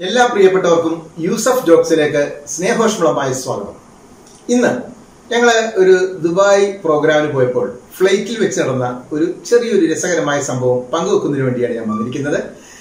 എല്ലാ പ്രിയപ്പെട്ടവർക്കും യൂസഫ് ജോബ്സിലേക്ക് സ്നേഹോഷ്മളമായ സ്വാഗതം ഇന്ന് ഞങ്ങൾ ഒരു ദുബായ് പ്രോഗ്രാമിന് പോയപ്പോൾ ഫ്ലൈറ്റിൽ വെച്ച് നടന്ന ഒരു ചെറിയൊരു രസകരമായ സംഭവം പങ്കുവെക്കുന്നതിന് വേണ്ടിയാണ് ഞാൻ വന്നിരിക്കുന്നത്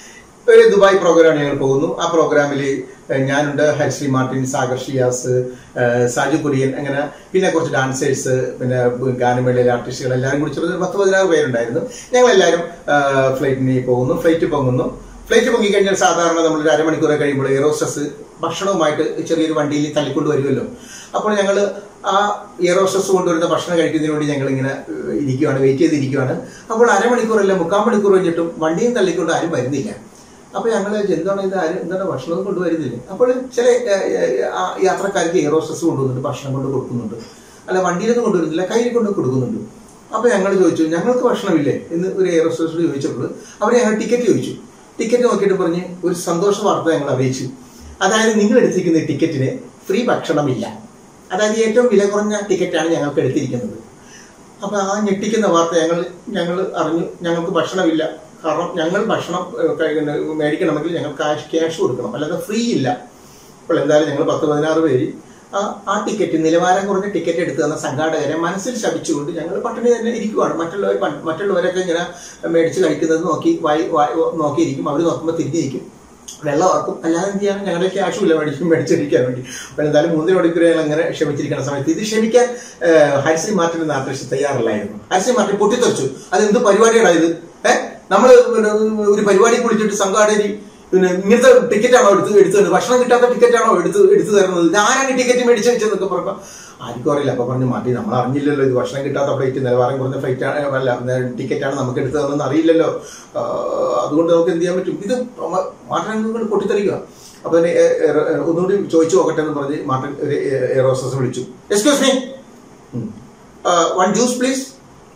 ഒരു ദുബായ് പ്രോഗ്രാം ഞങ്ങൾ പോകുന്നു ആ പ്രോഗ്രാമിൽ ഏഹ്, ഞാനുണ്ട് ഹരിശ്രീ മാർട്ടിൻ സാഗർ ഷിയാസ് ഏഹ്, സാജു കുര്യൻ അങ്ങനെ പിന്നെ കുറച്ച് ഡാൻസേഴ്സ് പിന്നെ ഗാനമേളയിലെ ആർട്ടിസ്റ്റുകൾ എല്ലാവരും കൂടി ചെറുത് പത്ത് പതിനാറ് പേരുണ്ടായിരുന്നു ഞങ്ങൾ എല്ലാവരും ഫ്ലൈറ്റിന് പോകുന്നു ഫ്ലൈറ്റ് പൊങ്ങുന്നു ഫ്ലൈറ്റ് പൊങ്ങിക്കഴിഞ്ഞാൽ സാധാരണ നമ്മൾ ഒരു അരമണിക്കൂർ കഴിയുമ്പോൾ എയറോസ്റ്റസ് ഭക്ഷണവുമായിട്ട് ചെറിയൊരു വണ്ടിയിൽ തള്ളിക്കൊണ്ട് വരുമല്ലോ അപ്പോൾ ഞങ്ങൾ ആ എയറോസ്റ്റസ് കൊണ്ടുവരുന്ന ഭക്ഷണം കഴിക്കുന്നതിന് വേണ്ടി ഞങ്ങൾ ഇങ്ങനെ ഏഹ്, ഇരിക്കുകയാണ് വെയിറ്റ് ചെയ്തിരിക്കുകയാണ് അപ്പോൾ അരമണിക്കൂറല്ല മുക്കാൽ മണിക്കൂർ കഴിഞ്ഞിട്ടും വണ്ടിയും തള്ളിക്കൊണ്ട് ആരും വരുന്നില്ല അപ്പൊ ഞങ്ങൾ എന്താണ് ഇത് ആരും എന്താണ് ഭക്ഷണം കൊണ്ടുവരുന്നില്ല അപ്പോൾ ചില ഏഹ്, ഏഹ്, ആ യാത്രക്കാർക്ക് എയറോസ്റ്റസ് കൊണ്ടുവന്നിട്ട് ഭക്ഷണം കൊണ്ട് കൊടുക്കുന്നുണ്ട് അല്ല വണ്ടിയിലൊന്നും കൊണ്ടുവരുന്നില്ല കയ്യിൽ കൊണ്ട് കൊടുക്കുന്നുണ്ട് അപ്പൊ ഞങ്ങൾ ചോദിച്ചു ഞങ്ങൾക്ക് ഭക്ഷണമില്ലേ എന്ന് ഒരു എയറോസ്റ്റസിനോട് ചോദിച്ചപ്പോൾ അവർ ഞങ്ങൾ ടിക്കറ്റ് ചോദിച്ചു ടിക്കറ്റ് നോക്കിയിട്ട് പറഞ്ഞ് ഒരു സന്തോഷ വാർത്ത ഞങ്ങൾ അറിയിച്ചു അതായത് നിങ്ങൾ എടുത്തിരിക്കുന്ന ഈ ടിക്കറ്റിന് ഫ്രീ ഭക്ഷണമില്ല അതായത് ഏറ്റവും വില കുറഞ്ഞ ടിക്കറ്റാണ് ഞങ്ങൾക്ക് എടുത്തിരിക്കുന്നത് അപ്പൊ ആ ഞെട്ടിക്കുന്ന വാർത്ത ഞങ്ങൾ ഞങ്ങൾ അറിഞ്ഞു ഞങ്ങൾക്ക് ഭക്ഷണമില്ല കാരണം ഞങ്ങൾ ഭക്ഷണം ഏഹ്, കഴിക്കുന്ന- മേടിക്കണമെങ്കിൽ ഞങ്ങൾ കാശ് ക്യാഷ് കൊടുക്കണം അല്ലാതെ ഫ്രീ ഇല്ല അപ്പോൾ എന്തായാലും ഞങ്ങൾ പത്ത് പതിനാറ് പേര് ആ ആ ടിക്കറ്റ് നിലവാരം കുറഞ്ഞ ടിക്കറ്റ് എടുത്തു തന്ന സംഘാടകരെ മനസ്സിൽ ശപിച്ചുകൊണ്ട് ഞങ്ങൾ പട്ടിണി തന്നെ ഇരിക്കുവാണ് മറ്റുള്ളവർ പ- മറ്റുള്ളവരൊക്കെ ഇങ്ങനെ മേടിച്ച് കഴിക്കുന്നത് നോക്കി വായി വായി നോക്കിയിരിക്കും അവർ നോക്കുമ്പോൾ തിരിഞ്ഞിരിക്കും വെള്ളം ഓർക്കും അല്ലാതെ എന്ത് ചെയ്യാൻ ഞങ്ങളുടെ ക്യാഷും ഇല്ല മേടിക്കും മേടിച്ചിരിക്കാൻ വേണ്ടി അപ്പോൾ എന്തായാലും മൂന്ന് മണിക്കൂർ ഞങ്ങൾ അങ്ങനെ ക്ഷമിച്ചിരിക്കുന്ന സമയത്ത് ഇത് ക്ഷമിക്കാൻ ഏഹ്, ഹരിശ്രീ മാർട്ടിന് നാട്ടിൽ തയ്യാറല്ലായിരുന്നു ഹരിശ്രീ മാർട്ടിൻ പൊട്ടിത്തെറിച്ചു അത് എന്ത് പരിപാടിയാണ് ഇത് ഏഹ് നമ്മൾ ഒരു പരിപാടി കുളിച്ചിട്ട് സംഘാടകരി പിന്നെ ഇങ്ങനത്തെ ടിക്കറ്റാണോ എടുത്ത് എടുത്തത് ഭക്ഷണം കിട്ടാത്ത ടിക്കറ്റാണോ എടുത്ത് എടുത്തു തരുന്നത് ഞാനാണ് ഈ ടിക്കറ്റ് മേടിച്ച് വെച്ചതെന്നൊക്കെ പറഞ്ഞപ്പോൾ ആർക്കും അറിയില്ല അപ്പൊ പറഞ്ഞു മാറ്റി നമ്മൾ അറിഞ്ഞില്ലല്ലോ ഇത് ഭക്ഷണം കിട്ടാത്ത ഫ്ലൈറ്റ് നിലവാരം കുറഞ്ഞ ഫ്ലൈറ്റ് ആണ് അല്ല ടിക്കറ്റാണ് നമുക്ക് എടുത്തു തന്നെന്ന് അറിയില്ലല്ലോ ആ, അതുകൊണ്ട് നമുക്ക് എന്ത് ചെയ്യാൻ പറ്റും ഇത് മാറ്റങ്ങൾ പൊട്ടിത്തെറിക്കുക അപ്പൊ തന്നെ ഏ, ഏ, ഏ, ഒന്നുകൂടി ചോദിച്ചു നോക്കട്ടെ എന്ന് പറഞ്ഞ് മാർട്ടിൻ ഒരു എയറോസസ് വിളിച്ചു excuse me one juice please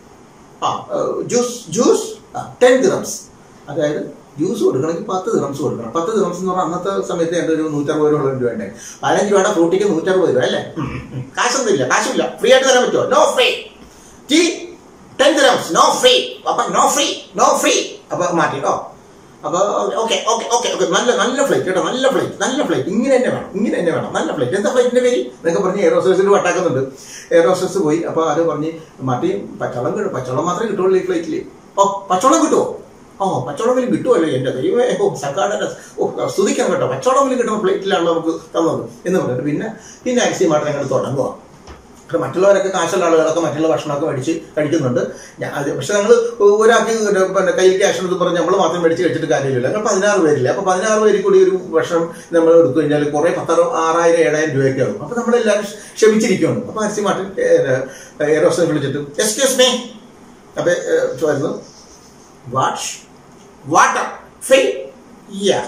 ആ ജ്യൂസ് ജ്യൂസ് ടെൻ ദിറംസ് അതായത് ജ്യൂസ് കൊടുക്കണമെങ്കിൽ പത്ത് ദിറംസ് കൊടുക്കണം പത്ത് ദിറംസ് എന്ന് പറഞ്ഞാൽ അന്നത്തെ സമയത്ത് എൻ്റെ ഒരു നൂറ്ററുപത് രൂപ രൂപ ഉണ്ട് പതിനഞ്ച് രൂപയുടെ ഫ്രൂട്ടിക്ക് നൂറ്ററുപത് രൂപ അല്ലേ ഉം, ഉം. കാശൊന്നും ഇല്ല കാശില്ല ഫ്രീ ആയിട്ട് തരാൻ പറ്റുമോ no free tea ten dirhams no free അപ്പൊ നോ ഫ്രീ നോ ഫ്രീ അപ്പൊ മാറ്റി ഓ അപ്പൊ ഓക്കെ ഓക്കെ ഓക്കെ ഓക്കെ നല്ല നല്ല ഫ്ലൈറ്റ് കേട്ടോ നല്ല ഫ്ലൈറ്റ് നല്ല ഫ്ലൈറ്റ് ഇങ്ങനെ തന്നെ വേണം ഇങ്ങനെ തന്നെ വേണം നല്ല ഫ്ലൈറ്റ് എന്താ ഫ്ലൈറ്റിന്റെ പേര് എന്നൊക്കെ പറഞ്ഞ് എയറോസ്റ്റേഴ്സിൽ വട്ടാക്കുന്നുണ്ട് എയറോസ്റ്റേഴ്സ് പോയി അപ്പൊ ആര് പറഞ്ഞ് മറ്റേ പച്ചവെള്ളം കിട്ടും പച്ചവെള്ളം മാത്രമേ കിട്ടുള്ളൂ ഈ ഫ്ലൈറ്റിൽ ഓ പച്ചവെള്ളം കിട്ടുമോ ഓ പച്ചവെള്ളമെങ്കിലും കിട്ടുമല്ലോ എന്റെ ദൈവമേ ഓ സർക്കാരിന്റെ ഓ സ്തുതിക്കാൻ കേട്ടോ പച്ചവെള്ളമെങ്കിലും കിട്ടുന്ന ഫ്ലൈറ്റിലാണല്ലോ നമുക്ക് തന്നത് എന്ന് പറഞ്ഞിട്ട് പിന്നെ പിന്നെ ഐസി മാത്രം ഞങ്ങൾ തുടങ്ങുക അപ്പോൾ മറ്റുള്ളവരൊക്കെ കാശുള്ള ആളുകളൊക്കെ മറ്റുള്ള ഭക്ഷണമൊക്കെ മേടിച്ച് കഴിക്കുന്നുണ്ട് ഞാൻ അത് പക്ഷെ ഞങ്ങൾ ഒരാൾക്ക് ഒരു പിന്നെ കയ്യിൽ ക്യാഷ് എടുത്ത് പറഞ്ഞ് നമ്മൾ മാത്രം മേടിച്ച് കഴിച്ചിട്ട് കാര്യമില്ല ഞങ്ങൾ പതിനാറ് പേരില്ല അപ്പോൾ പതിനാറ് പേരിൽ കൂടി ഒരു ഭക്ഷണം നമ്മൾ എടുത്തു കഴിഞ്ഞാൽ കുറേ പത്തറ ആറായിരം ഏഴായിരം രൂപയൊക്കെ ആകും അപ്പോൾ നമ്മളെല്ലാവരും ക്ഷമിച്ചിരിക്കുകയാണ് അപ്പോൾ അരസി മാർട്ടിൻ എയറോസ്റ്റേഷൻ വിളിച്ചിട്ട് എക്സ്ക്യൂസ് മീ അപ്പോൾ ചോദിച്ചു what water free ya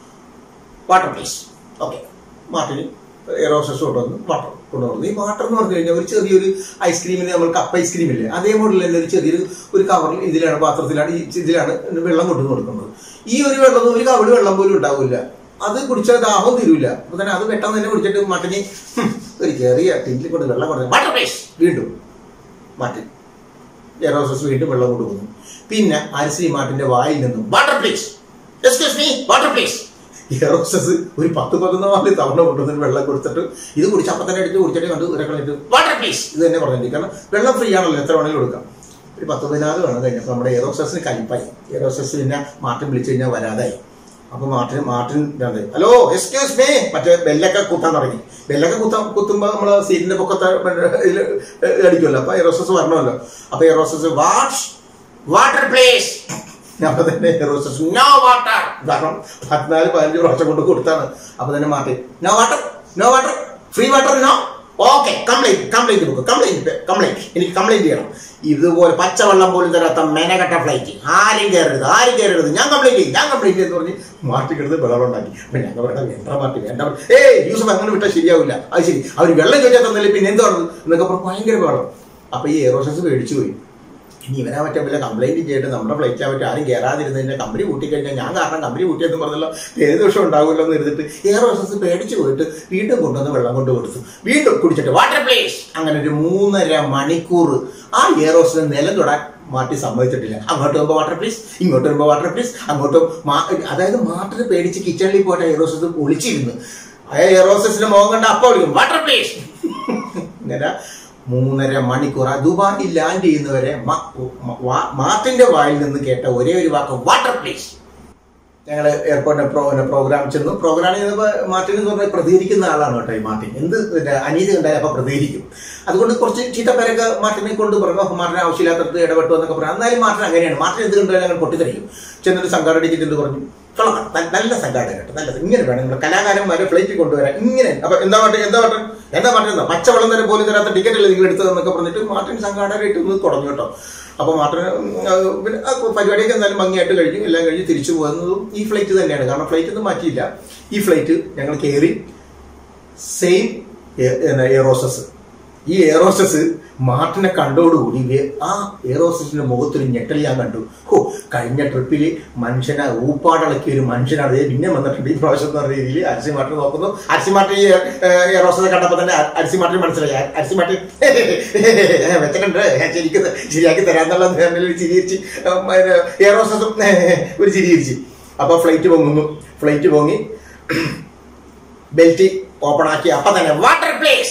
water please okay മാർട്ടിന് എയറോസസ് കൊണ്ടുവന്നു വാട്ടർ കൊണ്ടുവന്നു ഈ വാട്ടർ എന്ന് പറഞ്ഞു കഴിഞ്ഞാൽ ഒരു ചെറിയൊരു ഐസ്ക്രീമിന് നമ്മൾ കപ്പ് ഐസ്ക്രീം ഇല്ലേ അതേ മോഡൽ തന്നെ ഒരു ചെറിയൊരു ഒരു കവറിൽ ഇതിലാണ് പാത്രത്തിലാണ് ഈ ഇതിലാണ് വെള്ളം കൊണ്ടു കൊടുക്കുന്നത് ഈ ഒരു വെള്ളം ഒരു കവള് വെള്ളം പോലും ഉണ്ടാവില്ല അത് കുടിച്ചാൽ ദാഹം തീരൂല അപ്പൊ തന്നെ അത് പെട്ടെന്ന് തന്നെ കുടിച്ചിട്ട് മട്ടന് ഹും, ഒരു ചെറിയ ടിങ്കിൽ കൊണ്ട് വെള്ളം കൊടുത്തു വാട്ടർ പ്ലീസ് വീണ്ടും മാറ്റി എറോസസ് വീണ്ടും വെള്ളം കൊടുക്കുന്നു പിന്നെ അരിശ്രീ മാട്ടിന്റെ വായിൽ നിന്നും water please excuse me water please air hostess ഒരു പത്ത് പതിനാല് തവണ കൊണ്ടുവന്നിട്ട് വെള്ളം കൊടുത്തിട്ട് ഇത് കുടിച്ച് അപ്പം തന്നെ എടുത്ത് കുടിച്ചിട്ട് കണ്ട് ഒരു കളഞ്ഞിട്ട് വാട്ടർ പ്ലീസ് ഇത് തന്നെ പറഞ്ഞിട്ട് കാരണം വെള്ളം ഫ്രീ ആണല്ലോ എത്ര വേണമെങ്കിലും കൊടുക്കാം ഒരു പത്ത് പതിനാല് വേണം കഴിഞ്ഞപ്പോൾ നമ്മുടെ എറോസസിന് കലിപ്പായി എറോസസ് പിന്നെ മാർട്ടിൻ വിളിച്ചു കഴിഞ്ഞാൽ വരാതായി അപ്പൊ മാർട്ടിൻ മാർട്ടിൻ ഇതാണ് ഹലോ എക്സ്ക്യൂസ് മീ മറ്റേ ബെല്ലൊക്കെ കുത്താൻ തുടങ്ങി ബെല്ലൊക്കെ കുത്താൻ കുത്തുമ്പോൾ നമ്മൾ സീറ്റിന്റെ പൊക്കത്തെ ഇതിൽ അടിക്കുമല്ലോ അപ്പൊ എറോസസ് വരണമല്ലോ അപ്പൊ എറോസസ് വാട്ട് വാട്ടർ പ്ലീസ് അപ്പൊ തന്നെ എറോസസ് നോ വാട്ടർ കാരണം പതിനാല് പതിനഞ്ച് പ്രാവശ്യം കൊണ്ട് കൊടുത്താണ് അപ്പൊ തന്നെ Martin no water no water free water no okay complaint complaint book complaint complaint എനിക്ക് കംപ്ലൈന്റ് ചെയ്യണം ഇതുപോലെ പച്ചവെള്ളം പോലും തരാത്ത മെനകെട്ട ഫ്ലൈറ്റ് ആരും കയറരുത് ആരും കയറരുത് ഞാൻ കംപ്ലൈന്റ് ചെയ്യും ഞാൻ കംപ്ലൈന്റ് എന്ന് പറഞ്ഞ് മാറ്റി കിടന്ന് ബഹളം ഉണ്ടാക്കി അപ്പൊ ഞങ്ങൾ പറയണം വേണ്ട മാറ്റി വേണ്ട ഏ യൂസഫ് അങ്ങനെ വിട്ടാൽ ശരിയാവില്ല അത് ശരി അവർ വെള്ളം ചോദിച്ചാൽ തന്നില്ല പിന്നെ എന്താണ് എന്നൊക്കെ പറഞ്ഞ് ഭയങ്കര ബഹളം അപ്പൊ ഈ എയറോസസ് പേടിച്ചു പോയി ഇനി ഇവനാ മറ്റേ വല്ല കംപ്ലൈന്റ് ചെയ്തിട്ട് നമ്മുടെ ഫ്ലൈറ്റ് പറ്റും ആരും കയറാതിരുന്നതിന്റെ കമ്പനി കൂട്ടിക്കഴിഞ്ഞാൽ ഞാൻ കാരണം കമ്പനി കൂട്ടിയെന്ന് പറഞ്ഞല്ലോ ഏത് ദിവസം ഉണ്ടാവുമല്ലോ എന്ന് ഇരുന്നിട്ട് എയർ ഹോസ്റ്റസ് പേടിച്ചു പോയിട്ട് വീണ്ടും കൊണ്ടുവന്ന് വെള്ളം കൊണ്ട് കൊടുത്തു വീണ്ടും കുടിച്ചിട്ട് വാട്ടർ പ്ലീസ് അങ്ങനെ ഒരു മൂന്നര മണിക്കൂർ ആ എയർ ഹോസ്റ്റസ് നിലം തൊടാൻ മാർട്ടി സമ്മതിച്ചിട്ടില്ല അങ്ങോട്ട് പോകുമ്പോൾ വാട്ടർ പ്ലീസ് ഇങ്ങോട്ട് വരുമ്പോൾ വാട്ടർ പ്ലീസ് അങ്ങോട്ട് മാ- അതായത് മാർട്ടിന് പേടിച്ച് കിച്ചണിൽ പോയിട്ട് എയറോസസ് ഒളിച്ചിരുന്നു ആ എയറോസസിന്റെ മുഖം കണ്ട അപ്പോൾ വിളിക്കും വാട്ടർ പ്ലീസ് ഇങ്ങനെ മൂന്നര മണിക്കൂർ ആ ദുബായിൽ ലാൻഡ് ചെയ്യുന്നവരെ മ- മ- വാ- മാർട്ടിന്റെ വായിൽ നിന്ന് കേട്ട ഒരേ ഒരു വാക്ക് വാട്ടർ പ്ലീസ് ഞങ്ങൾ എയർപോർട്ടിന്റെ പ്രോ പ്രോഗ്രാം ചെന്നു പ്രോഗ്രാം ചെയ്തപ്പോൾ മാർട്ടിൻ എന്ന് പറഞ്ഞാൽ പ്രതികരിക്കുന്ന ആളാണ് കേട്ടോ ഈ മാർട്ടിൻ എന്ത് പിന്നെ അനീതി കണ്ടാലും അപ്പൊ പ്രതികരിക്കും അതുകൊണ്ട് കുറച്ച് ചീത്തപ്പേരൊക്കെ മാർട്ടിനെ കൊണ്ട് പറഞ്ഞു "ഓ, മാർട്ടിന് ആവശ്യമില്ലാത്തടത്ത് ഇടപെട്ടു എന്നൊക്കെ പറഞ്ഞു എന്നാലും മാർട്ടിൻ അങ്ങനെയാണ് മാർട്ടിൻ എന്ത് കണ്ടാലും അങ്ങനെ പൊട്ടിത്തെറിക്കും ചെന്നിട്ട് സംഘാടകയ്ക്ക് ചെന്ന് പറഞ്ഞു "കൊള്ളാം, ന- നല്ല സംഘാടകൻ കേട്ടോ നല്ല ഇങ്ങനെ വേണം നിങ്ങൾ കലാകാരന്മാരെ ഫ്ലൈറ്റിൽ കൊണ്ടുവരാൻ ഇങ്ങനെ അപ്പൊ എന്താ മാട്ടൻ എന്താ മാട്ടൻ എന്താ മാട്ടൻ എന്താ പച്ചവെള്ളം തന്നെ പോലും തരാത്ത ടിക്കറ്റ് അല്ലേ നിങ്ങൾ എടുത്തതെന്നൊക്കെ പറഞ്ഞിട്ട് മാർട്ടിൻ സംഘാടകരായിട്ട് ഒന്ന് തുടങ്ങി കേട്ടോ അപ്പൊ മാർട്ടിന് ഉം, അത് പിന്നെ ആ പരിപാടിയൊക്കെ എന്തായാലും ഭംഗിയായിട്ട് കഴിഞ്ഞു എല്ലാം കഴിഞ്ഞ് തിരിച്ചു പോകുന്നതും ഈ ഫ്ലൈറ്റ് തന്നെയാണ് കാരണം ഫ്ലൈറ്റ് ഒന്നും മാറ്റിയില്ല ഈ ഫ്ലൈറ്റ് ഞങ്ങൾ കയറി സെയിം എയറോസസ് ഈ എയറോസസ് മാർട്ടിനെ കണ്ടോടുകൂടി വേ- ആ എയറോസസിന്റെ മുഖത്തൊരു ഞെട്ടൽ ഞാൻ കണ്ടു ഓ കഴിഞ്ഞ ട്രിപ്പിൽ മനുഷ്യനെ ഊപ്പാടളക്കിയ ഒരു മനുഷ്യനാണ് ദേ പിന്നെ വന്നിട്ടുണ്ട് ഈ പ്രാവശ്യം എന്ന് പറഞ്ഞ രീതിയിൽ അരിസി മാർട്ടിൻ നോക്കുന്നു അരിസി മാർട്ടിൻ ഈ എയറോസസ് കണ്ടപ്പോൾ തന്നെ അ- അരിസി മാർട്ടിൻ മനസ്സിലായി അ- അരിസി മാർട്ടിൻ വെച്ചിട്ടുണ്ട് ഞാൻ ശരിക്കും ശരിയാക്കി തരാന്നുള്ള ഒരു ചിരിയിച്ച് എയറോസസും ഒരു ചിരിയിരിച്ച് അപ്പൊ ഫ്ലൈറ്റ് പൊങ്ങുന്നു ഫ്ലൈറ്റ് പൊങ്ങി ബെൽറ്റ് ഓപ്പൺ ആക്കി അപ്പൊ തന്നെ വാട്ടർ പ്ലേസ്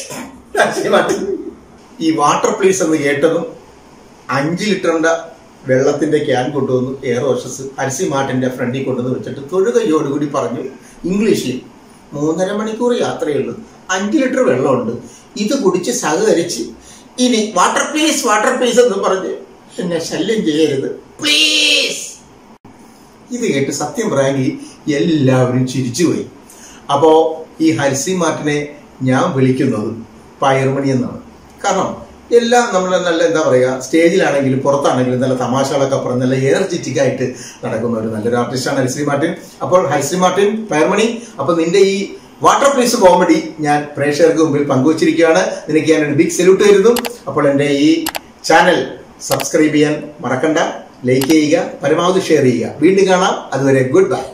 ഈ വാട്ടർ പ്ലേസ് എന്ന് കേട്ടതും അഞ്ച് ലിറ്ററിന്റെ വെള്ളത്തിന്റെ ക്യാൻ കൊണ്ടുവന്നു എയർ ഹോസ്റ്റസ് അരിസി മാട്ടിന്റെ ഫ്രണ്ടിൽ കൊണ്ടുവന്ന് വെച്ചിട്ട് തൊഴുകയോടുകൂടി പറഞ്ഞു ഇംഗ്ലീഷിൽ മൂന്നര മണിക്കൂർ യാത്രയുള്ളൂ അഞ്ച് ലിറ്റർ വെള്ളമുണ്ട് ഇത് കുടിച്ച് സഹകരിച്ച് ഇനി വാട്ടർ പ്ലീസ് വാട്ടർ പ്ലീസ് എന്ന് പറഞ്ഞ് എന്നെ ശല്യം ചെയ്യരുത് പ്ലീസ് ഇത് കേട്ട് സത്യം പറയാമെങ്കിൽ എല്ലാവരും ചിരിച്ചുപോയി അപ്പോ ഈ ഹരിസി മാർട്ടിനെ ഞാൻ വിളിക്കുന്നത് പയർമണി എന്നാണ് കാരണം എല്ലാം നമ്മൾ നല്ല എന്താ പറയുക സ്റ്റേജിലാണെങ്കിലും പുറത്താണെങ്കിലും നല്ല തമാശകളൊക്കെ പറഞ്ഞ് നല്ല എനർജറ്റിക് ആയിട്ട് നടക്കുന്ന ഒരു നല്ലൊരു ആർട്ടിസ്റ്റാണ് ഹരിശ്രീ മാർട്ടിൻ അപ്പോൾ ഹരിശ്രീ മാർട്ടിൻ പയർമണി അപ്പൊ നിന്റെ ഈ വാട്ടർ പ്ലീസ് കോമഡി ഞാൻ പ്രേക്ഷകർക്ക് മുമ്പിൽ പങ്കുവച്ചിരിക്കുകയാണ് നിനക്ക് ഞാൻ ഒരു ബിഗ് സല്യൂട്ട് തരുന്നു അപ്പോൾ എൻ്റെ ഈ ചാനൽ സബ്സ്ക്രൈബ് ചെയ്യാൻ മറക്കണ്ട ലൈക്ക് ചെയ്യുക പരമാവധി ഷെയർ ചെയ്യുക വീണ്ടും കാണാം അതുവരെ ഗുഡ് ബൈ